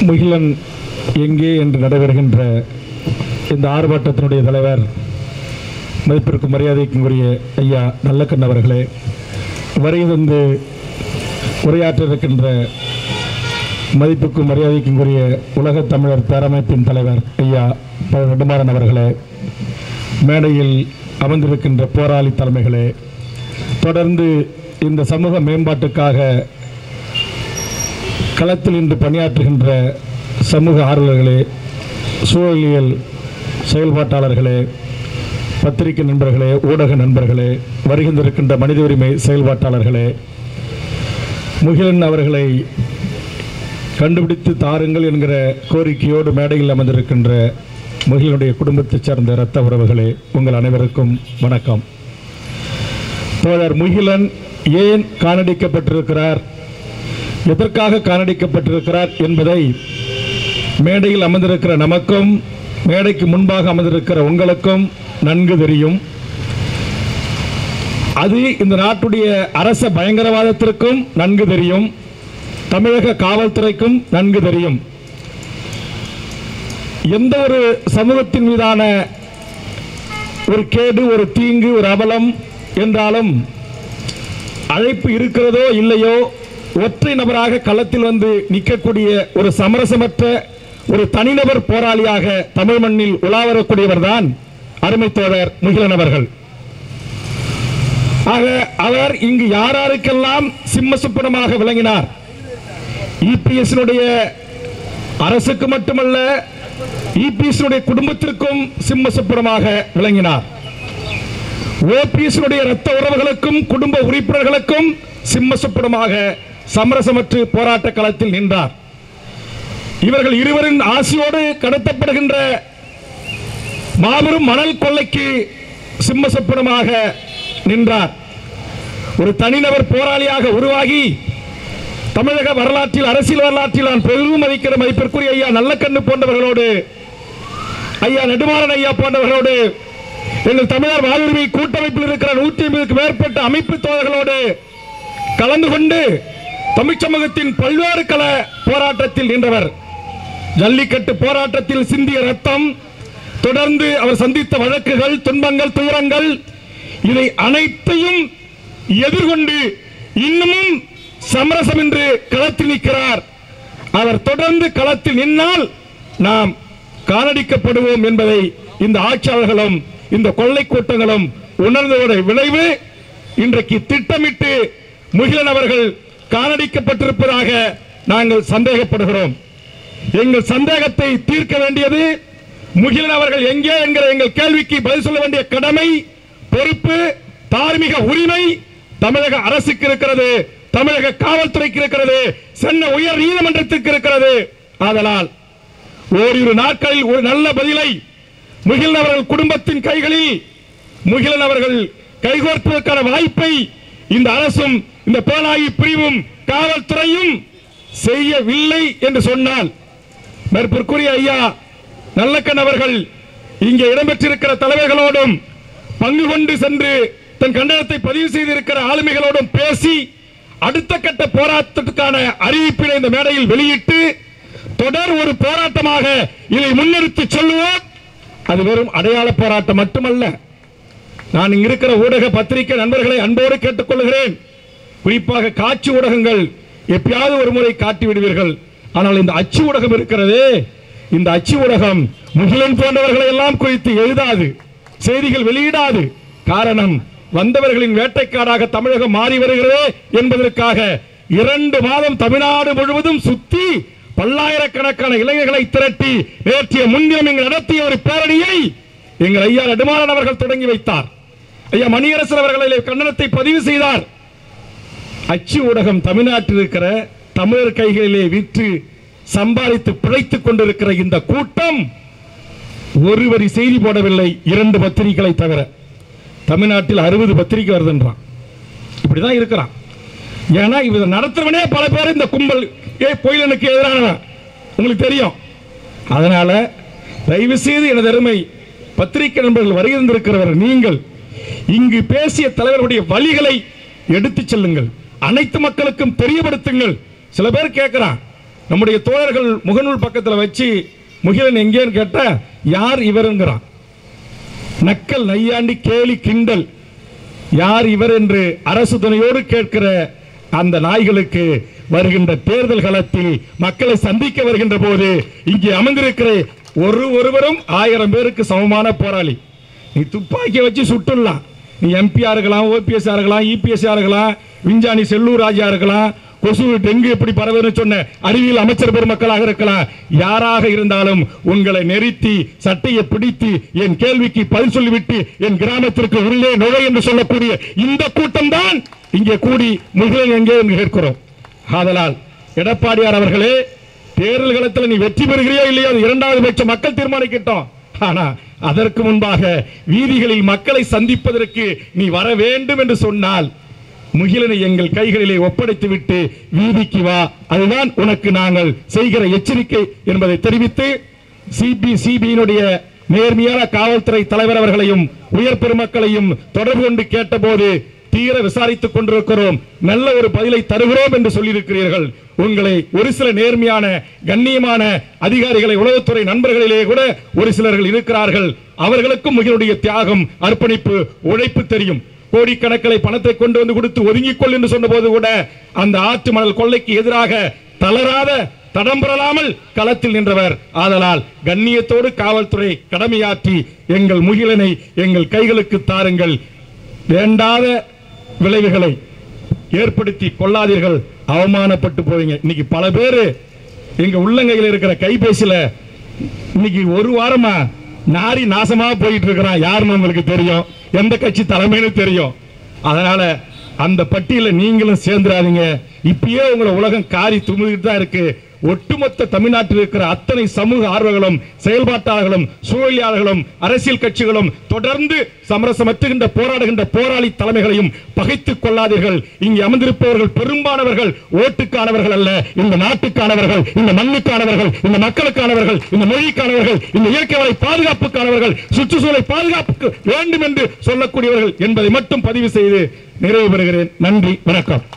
முகிலன் எங்கே என்று நடைபெறுகின்ற இந்த ஆர்ப்பாட்டத்தினுடைய தலைவர் மதிப்பிற்கும் மரியாதைக்கும் உரிய ஐயா நல்லக்கண் அவர்களே வருகை தந்து உரையாற்ற இருக்கின்ற மதிப்புக்கும் மரியாதைக்கும் உரிய உலகத் தமிழர் பேரமைப்பின் தலைவர் ஐயா ப. நெடுமாறன் அவர்களே மேடையில் அமர்ந்திருக்கின்ற போராளி தலைமைகளே தொடர்ந்து இந்த சமூக மேம்பாட்டுக்காக களத்தில் இன்று பணியாற்றுகின்ற சமூக ஆர்வலர்களே சூழலியல் செயல்பாட்டாளர்களே பத்திரிகை நண்பர்களே ஊடக நண்பர்களே வருகின்றிருக்கின்ற மனித உரிமை செயல்பாட்டாளர்களே முகிலன் அவர்களை கண்டுபிடித்து தாருங்கள் என்கிற கோரிக்கையோடு மேடையில் அமர்ந்திருக்கின்ற முகிலனுடைய குடும்பத்தைச் சேர்ந்த இரத்த உறவுகளே உங்கள் அனைவருக்கும் வணக்கம் தோழர் முகிலன் ஏன் காணடிக்கப்பட்டிருக்கிறார் எதற்காக காணடிக்கப்பட்டிருக்கிறார் என்பதை மேடையில் அமர்ந்திருக்கிற நமக்கும் மேடைக்கு முன்பாக அமர்ந்திருக்கிற உங்களுக்கும் நன்கு தெரியும் அது இந்த நாட்டுடைய அரச பயங்கரவாதத்திற்கும் நன்கு தெரியும் தமிழக காவல்துறைக்கும் நன்கு தெரியும் எந்த ஒரு சமூகத்தின் மீதான ஒரு கேடு ஒரு தீங்கு ஒரு அவலம் என்றாலும் அழைப்பு இருக்கிறதோ இல்லையோ ஒற்றை நபராக களத்தில் வந்து நிற்கக்கூடிய ஒரு சமரசமற்ற ஒரு தனிநபர் போராளியாக தமிழ் மண்ணில் உலாவரக்கூடியவர் தான் அருமை தோழர் முகிலன் அவர்கள் ஆக அவர் இங்கு யாராருக்கெல்லாம் சிம்ம சுப்பனமாக விளங்கினார் இபிஎஸ்னுடைய அரசுக்கு மட்டுமல்ல இபிஎஸ்னுடைய குடும்பத்திற்கும் சிம்ம சுப்பனமாக விளங்கினார் ஓபிஎஸ்னுடைய இரத்த உறவுகளுக்கும் குடும்ப உறுப்பினர்களுக்கும் சிம்ம சுப்பனமாக சமரசமற்று போராட்ட களத்தில் நின்றார் இவர்கள் இருவரின் ஆசையோடு கடத்தப்படுகின்ற மாபெரும் மணல் கொள்ளைக்கு சிம்ம சொப்பனமாக நின்றார் ஒரு தனிநபர் போராளியாக உருவாகி தமிழக வரலாற்றில் அரசியல் வரலாற்றில் நான் பெரிதும் மதிக்கிற மதிப்பிற்குரிய ஐயா நல்லக்கண்ணு போன்றவர்களோடு ஐயா நெடுமாறன் ஐயா போன்றவர்களோடு எங்கள் தமிழர் வாழ்வுரிமை கூட்டமைப்பில் இருக்கிற நூற்றி ஐம்பதுக்கு மேற்பட்ட அமைப்பு தோழர்களோடு கலந்து கொண்டு தமிழ் சமூகத்தின் பல்வேறு கள போராட்டத்தில் நின்றவர் ஜல்லிக்கட்டு போராட்டத்தில் சிந்திய ரத்தம் தொடர்ந்து அவர் சந்தித்த வழக்குகள் துன்பங்கள் துயரங்கள் இதை அனைத்தையும் எதிர்கொண்டு இன்னமும் சமரசம் என்று களத்தில் நிற்கிறார் அவர் தொடர்ந்து களத்தில் நின்னால் நாம் காணடிக்கப்படுவோம் என்பதை இந்த ஆட்சியாளர்களும் இந்த கொள்ளை கூட்டங்களும் உணர்ந்ததோட விளைவு இன்றைக்கு திட்டமிட்டு முகிலன் அவர்கள் காணடிக்கப்பட்டிருப்பதாக நாங்கள் சந்தேகப்படுகிறோம் எங்கள் சந்தேகத்தை தீர்க்க வேண்டியது முகிலன் அவர்கள் எங்கே என்கிற எங்கள் கேள்விக்கு பதில் சொல்ல வேண்டிய கடமை பொறுப்பு தார்மீக உரிமை தமிழக அரசுக்கு இருக்கிறது தமிழக காவல்துறைக்கு இருக்கிறது சென்னை உயர் நீதிமன்றத்திற்கு இருக்கிறது ஆதலால் ஓரிரு நாட்களில் ஒரு நல்ல பதிலை முகிலன் அவர்கள் குடும்பத்தின் கைகளில் முகிலன் அவர்கள் கைகோர்ப்பதற்கான வாய்ப்பை இந்த அரசும் இந்த பேனாயி பிரிவும் காவல்துறையும் செய்யவில்லை என்று சொன்னால் மேற்பிற்குரிய ஐயா நல்லக்கண் அவர்கள் இங்கே இடம்பெற்றிருக்கிற தலைவர்களோடும் பங்கு கொண்டு சென்று தன் கண்டனத்தை பதிவு செய்திருக்கிற ஆளுமைகளோடும் பேசி அடுத்த கட்ட போராட்டத்துக்கான அறிவிப்பினை இந்த மேடையில் வெளியிட்டு தொடர் ஒரு போராட்டமாக இதை முன்னிறுத்தி சொல்லுவோம் அது வெறும் அடையாள போராட்டம் மட்டுமல்ல நான் இங்க இருக்கிற ஊடக பத்திரிகை நண்பர்களை அன்போடு கேட்டுக்கொள்கிறேன் குறிப்பாக காட்சி ஊடகங்கள் எப்பயாவது ஒரு முறை காட்டி விடுவீர்கள் ஆனால் இந்த அச்சு ஊடகம் இருக்கிறதே இந்த அச்சு ஊடகம் முகிலன் போன்றவர்களை எல்லாம் குறித்து எழுதாது செய்திகள் வெளியிடாது காரணம் வந்தவர்களின் வேட்டைக்காடாக தமிழகம் மாறி வருகிறது என்பதற்காக இரண்டு மாதம் தமிழ்நாடு முழுவதும் சுத்தி பல்லாயிரக்கணக்கான இளைஞர்களை திரட்டி நேற்றைய முன்தினம் இங்கு நடத்திய ஒரு பேரணியை எங்கள் ஐயா நெடுமாறன் அவர்கள் தொடங்கி வைத்தார் ஐயா மணியரசன் அவர்களை கண்டனத்தை பதிவு செய்தார் அச்சு ஊடகம் தமிழ்நாட்டில் இருக்கிற தமிழர் கைகளிலே விற்று சம்பாதித்து பிழைத்துக் கொண்டிருக்கிற இந்த கூட்டம் ஒரு வரி செய்தி போடவில்லை இரண்டு பத்திரிகைகளை தவிர தமிழ்நாட்டில் அறுபது பத்திரிகை வருதுன்றான் இப்படிதான் இருக்கிறான் ஏன்னா இதை நடத்துறவனே பல பேர் இந்த கும்பல் ஏ பொயிலனுக்கு எதிரானவன் உங்களுக்கு தெரியும் அதனால தயவு செய்து எனது அருமை பத்திரிகை நண்பர்கள் வருகின்றிருக்கிறவர் நீங்கள் இங்கு பேசிய தலைவருடைய வழிகளை எடுத்துச் செல்லுங்கள் அனைத்து மக்களுக்கும் தெரியப்படுத்துங்கள் சில பேர் கேட்கிறான் நம்முடைய தோழர்கள் முகநூல் பக்கத்தில் வச்சு முகிலன் எங்கேன்னு கேட்டா யார் இவருங்கிறான் நக்கல் நையாண்டி கேலி கிண்டல் யார் இவர் என்று அரசு துணையோடு கேட்கிற அந்த நாய்களுக்கு வருகின்ற தேர்தல் களத்தில் மக்களை சந்திக்க வருகின்ற போது இங்கே அமர்ந்திருக்கிற ஒரு ஒருவரும் ஆயிரம் பேருக்கு சமமான போராளி நீ துப்பாக்கியை வச்சு சுட்டுடலாம் நீ எம்பியா இருக்கலாம் ஓபிஎஸ் இருக்கலாம் இபிஎஸ் இருக்கலாம் விஞ்ஞானி செல்லூர் ராஜா இருக்கலாம் கொசு டெங்கு எப்படி பரவுன்னு சொன்ன அறிவியல் அமைச்சர் பெருமக்களாக இருக்கலாம் யாராக இருந்தாலும் உங்களை நெருத்தி சட்டையை பிடித்து என் கேள்விக்கு பதில் சொல்லிவிட்டு என் கிராமத்திற்கு உள்ளே நுழை என்று சொல்லக்கூடிய இந்த கூட்டம் தான் இங்கே கூடி முகிலன் எங்கே என்று கேட்கிறோம் ஆதலால் எடப்பாடியார் அவர்களே தேர்தல் களத்தில் நீ வெற்றி பெறுகிறியோ இல்லையோ அது இரண்டாவது பட்ச மக்கள் தீர்மானிக்கட்டும் ஆனா அதற்கு முன்பாக வீதிகளில் மக்களை சந்திப்பதற்கு நீ வர வேண்டும் என்று சொன்னால் முகிலனை எங்கள் கைகளிலே ஒப்படைத்து விட்டு வீதிக்கு வா அதுதான் உனக்கு நாங்கள் செய்கிற எச்சரிக்கை என்பதை தெரிவித்து சிபி சிபியினுடைய நேர்மையான காவல்துறை தலைவர் அவர்களையும் உயர் பெருமக்களையும் தொடர்பு கொண்டு கேட்டபோது தீர விசாரித்துக் கொண்டிருக்கிறோம் நல்ல ஒரு பதிலை தருகிறோம் என்று சொல்லியிருக்கிறீர்கள் உங்களை ஒரு சில நேர்மையான கண்ணியமான அதிகாரிகளை உளவுத்துறை நண்பர்களிலே கூட ஒரு சிலர்கள் இருக்கிறார்கள் அவர்களுக்கும் முகிலுடைய தியாகம் அர்ப்பணிப்பு உழைப்பு தெரியும் கோடிக்கணக்கில் பணத்தை கொண்டு வந்து கொடுத்து ஒதுங்கிக் கொள் என்று சொன்னபோது கூட அந்த ஆற்று மணல் கொள்ளைக்கு எதிராக தளராத தடம் பெறலாமல் களத்தில் நின்றவர் ஆதலால் கண்ணியத்தோடு காவல்துறை கடமையாற்றி எங்கள் முகிலனை எங்கள் கைகளுக்கு தாருங்கள் வேண்டாத விளைவுகளை ஏற்படுத்தி கொள்ளாதீர்கள் அவமானப்பட்டு போவீங்க இன்னைக்கு பல பேர் எங்க உள்ளங்கையில் இருக்கிற கைபேசியில இன்னைக்கு ஒரு வாரமா நாரி நாசமா போயிட்டு இருக்கிறான் யாருன்னு உங்களுக்கு தெரியும் எந்த கட்சி தலைமைன்னு தெரியும் அதனால அந்த பட்டியல நீங்களும் சேர்ந்துடாதீங்க இப்பயே உங்களை உலகம் காரி துமுகிட்டு தான் இருக்கு ஒட்டுமொத்த தமிழ்நாட்டில் இருக்கிற அத்தனை சமூக ஆர்வங்களும் செயல்பாட்டாளர்களும் சூழலியாளர்களும் அரசியல் கட்சிகளும் தொடர்ந்து சமரசமற்றுகின்ற போராடுகின்ற போராளி தலைமைகளையும் பகைத்துக் கொள்ளாதீர்கள் இங்கே அமர்ந்திருப்பவர்கள் பெரும்பானவர்கள் ஓட்டுக்கானவர்கள் அல்ல இந்த நாட்டுக்கானவர்கள் இந்த மண்ணுக்கானவர்கள் இந்த மக்களுக்கானவர்கள் இந்த மொழிக்கானவர்கள் இந்த இயற்கை வளை பாதுகாப்புக்கானவர்கள் சுற்றுச்சூழலை பாதுகாப்புக்கு வேண்டும் என்று சொல்லக்கூடியவர்கள் என்பதை மட்டும் பதிவு செய்து நிறைவு பெறுகிறேன் நன்றி வணக்கம்